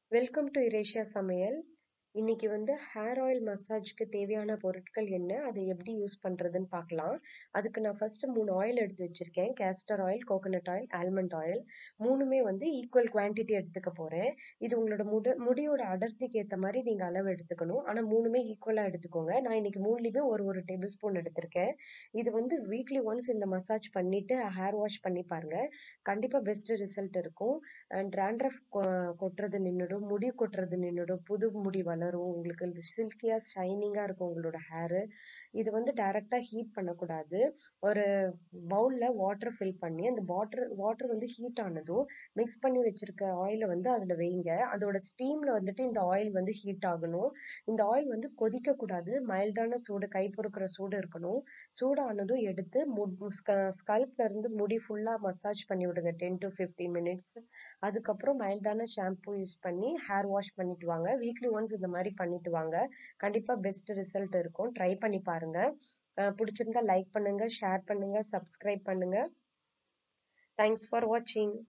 welcome to இரேஷியா சமையல் இன்னைக்கு வந்து ஹேர் ஆயில் மசாஜ்க்கு தேவையான பொருட்கள் என்ன அதை எப்படி யூஸ் பண்ணுறதுன்னு பார்க்கலாம் அதுக்கு நான் ஃபஸ்ட்டு மூணு ஆயில் எடுத்து வச்சுருக்கேன் castor oil coconut oil almond oil மூணுமே வந்து ஈக்குவல் குவான்டிட்டி எடுத்துக்க போகிறேன் இது உங்களோட முட முடியோட அடர்த்திக்கு ஏற்ற மாதிரி நீங்கள் அளவு எடுத்துக்கணும் ஆனால் மூணுமே ஈக்குவலாக எடுத்துக்கோங்க நான் இன்னைக்கு மூணுலேயுமே ஒரு ஒரு டேபிள் ஸ்பூன் எடுத்திருக்கேன் இது வந்து வீக்லி ஒன்ஸ் இந்த மசாஜ் பண்ணிவிட்டு ஹேர் வாஷ் பண்ணி பாருங்கள் கண்டிப்பாக பெஸ்ட்டு ரிசல்ட் இருக்கும் அண்ட் ட்ராண்ட்ரஃப் கொட்டுறது நின்றுடும் முடி கொட்டுறது நின்றுடும் புது முடி வளரும் உங்களுக்கு சில்கியாக ஷைனிங்காக இருக்கும் உங்களோட ஹேரு இது வந்து டைரெக்டாக ஹீட் பண்ணக்கூடாது ஒரு பவுலில் வாட்டர் ஃபில் பண்ணி அந்த வாட்டர் வாட்டர் வந்து ஹீட் ஆனதும் மிக்ஸ் பண்ணி வச்சுருக்க ஆயிலை வந்து அதில் வைங்க அதோட ஸ்டீமில் வந்துட்டு இந்த ஆயில் வந்து ஹீட் ஆகணும் இந்த ஆயில் வந்து கொதிக்கக்கூடாது மைல்டான சூடு கை பொறுக்கிற சூடு இருக்கணும் சூடானதும் எடுத்து மு ஸ்கல்ப்ல இருந்து முடி ஃபுல்லாக மசாஜ் பண்ணி விடுங்க டென் டு ஃபிஃப்டீன் மினிட்ஸ் அதுக்கப்புறம் மைல்டான ஷாம்பு யூஸ் பண்ணி ஹேர் வாஷ் பண்ணிட்டு வாங்க வீக்லி ஒன்ஸ் இந்த மாதிரி பண்ணிட்டு வாங்க கண்டிப்பாக பெஸ்ட் ரிசல்ட் இருக்கும் ட்ரை பண்ணி பாருங்க பிடிச்சிருந்தா லைக் பண்ணுங்க ஷேர் பண்ணுங்க சப்ஸ்கிரைப் பண்ணுங்க தேங்க்ஸ் ஃபார் வாட்சிங்